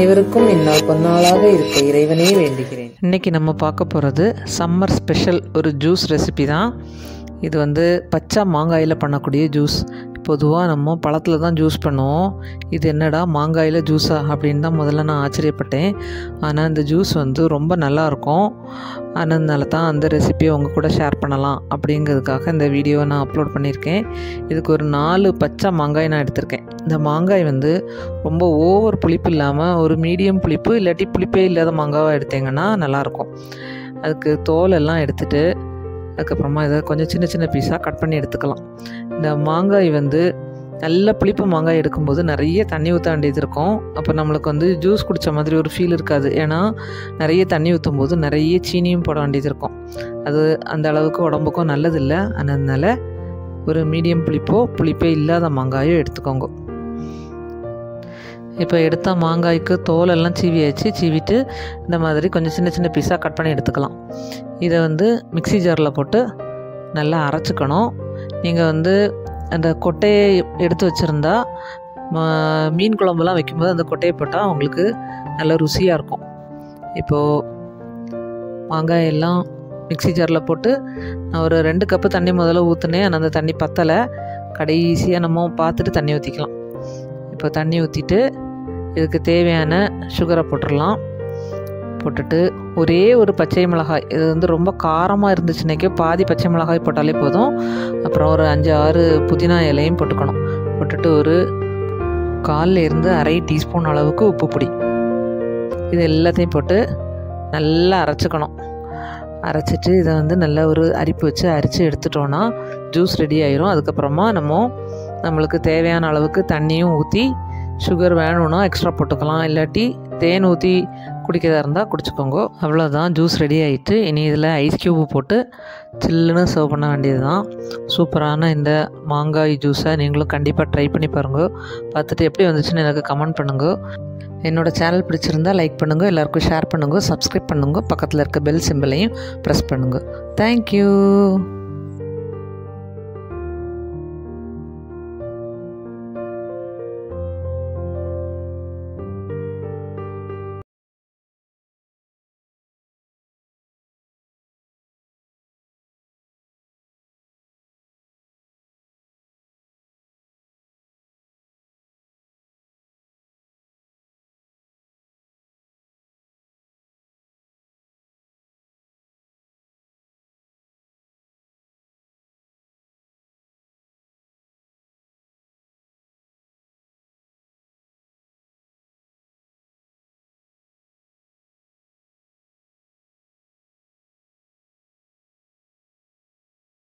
அனைவருக்கும் இந்நாள் பொன்னாளாக இருக்க இறைவனே வேண்டுகிறேன் இன்றைக்கி நம்ம பார்க்க போகிறது சம்மர் ஸ்பெஷல் ஒரு ஜூஸ் ரெசிபி தான் இது வந்து பச்சை மாங்காயில் பண்ணக்கூடிய ஜூஸ் பொதுவாக நம்ம பழத்தில் தான் ஜூஸ் பண்ணுவோம் இது என்னடா மாங்காயில் ஜூஸா அப்படின்னு தான் முதல்ல நான் ஆச்சரியப்பட்டேன் ஆனால் இந்த ஜூஸ் வந்து ரொம்ப நல்லாயிருக்கும் அதனால தான் அந்த ரெசிபியை உங்கள் கூட ஷேர் பண்ணலாம் அப்படிங்கிறதுக்காக இந்த வீடியோவை நான் அப்லோட் பண்ணியிருக்கேன் இதுக்கு ஒரு நாலு பச்சை மாங்காய் நான் எடுத்திருக்கேன் இந்த மாங்காய் வந்து ரொம்ப ஓவர் புளிப்பு இல்லாமல் ஒரு மீடியம் புளிப்பு இல்லாட்டி புளிப்பே இல்லாத மாங்காவாக எடுத்தீங்கன்னா நல்லாயிருக்கும் அதுக்கு தோல் எல்லாம் எடுத்துட்டு அதுக்கப்புறமா இதை கொஞ்சம் சின்ன சின்ன பீஸாக கட் பண்ணி எடுத்துக்கலாம் இந்த மாங்காய் வந்து நல்ல புளிப்பு மாங்காய் எடுக்கும்போது நிறைய தண்ணி ஊற்ற வேண்டியது இருக்கும் அப்போ நம்மளுக்கு வந்து ஜூஸ் குடித்த மாதிரி ஒரு ஃபீல் இருக்காது ஏன்னா நிறைய தண்ணி ஊற்றும் போது நிறைய சீனியும் போட வேண்டியது இருக்கும் அது அந்த அளவுக்கு உடம்புக்கும் நல்லதில்லை அதனால ஒரு மீடியம் புளிப்போ புளிப்பே இல்லாத மாங்காயோ எடுத்துக்கோங்க இப்போ எடுத்த மாங்காய்க்கு தோலெல்லாம் சீவியாச்சு சீவிட்டு இந்த மாதிரி கொஞ்சம் சின்ன சின்ன பீஸாக கட் பண்ணி எடுத்துக்கலாம் இதை வந்து மிக்ஸி ஜாரில் போட்டு நல்லா அரைச்சிக்கணும் நீங்கள் வந்து அந்த கொட்டையை எடுத்து வச்சுருந்தா மீன் குழம்புலாம் வைக்கும்போது அந்த கொட்டையை போட்டால் உங்களுக்கு நல்ல ருசியாக இருக்கும் இப்போது மாங்காய் எல்லாம் மிக்ஸி ஜாரில் போட்டு நான் ஒரு ரெண்டு கப்பு தண்ணி முதல்ல ஊற்றுனேன் ஆனால் அந்த தண்ணி பத்தலை கடைசியாக நம்ம பார்த்துட்டு தண்ணி ஊற்றிக்கலாம் இப்போ தண்ணி ஊற்றிட்டு இதுக்கு தேவையான சுகரை போட்டுடலாம் போட்டுட்டு ஒரே ஒரு பச்சை மிளகாய் இது வந்து ரொம்ப காரமாக இருந்துச்சுனாக்கே பாதி பச்சை மிளகாய் போட்டாலே போதும் அப்புறம் ஒரு அஞ்சு ஆறு புதினா இலையும் போட்டுக்கணும் போட்டுட்டு ஒரு காலில் இருந்து அரை டீஸ்பூன் அளவுக்கு உப்பு பொடி இது எல்லாத்தையும் போட்டு நல்லா அரைச்சிக்கணும் அரைச்சிட்டு இதை வந்து நல்ல ஒரு அரிப்பு வச்சு அரித்து எடுத்துட்டோன்னா ஜூஸ் ரெடி ஆயிரும் அதுக்கப்புறமா நம்ம நம்மளுக்கு தேவையான அளவுக்கு தண்ணியும் ஊற்றி சுகர் வேணும்னா எக்ஸ்ட்ரா போட்டுக்கலாம் இல்லாட்டி தேன் ஊற்றி குடிக்கிறதா இருந்தால் குடிச்சுக்கோங்க அவ்வளோதான் ஜூஸ் ரெடி ஆகிட்டு இனி இதில் ஐஸ் க்யூப்பு போட்டு சில்லுன்னு சர்வ் பண்ண வேண்டியது தான் சூப்பரான இந்த மாங்காய் ஜூஸை நீங்களும் கண்டிப்பாக ட்ரை பண்ணி பாருங்க பார்த்துட்டு எப்படி வந்துச்சுன்னு எனக்கு கமெண்ட் பண்ணுங்க என்னோடய சேனல் பிடிச்சிருந்தா லைக் பண்ணுங்கள் எல்லாருக்கும் ஷேர் பண்ணுங்கள் சப்ஸ்கிரைப் பண்ணுங்கள் பக்கத்தில் இருக்க பெல் சிம்பிளையும் ப்ரெஸ் பண்ணுங்கள் தேங்க்யூ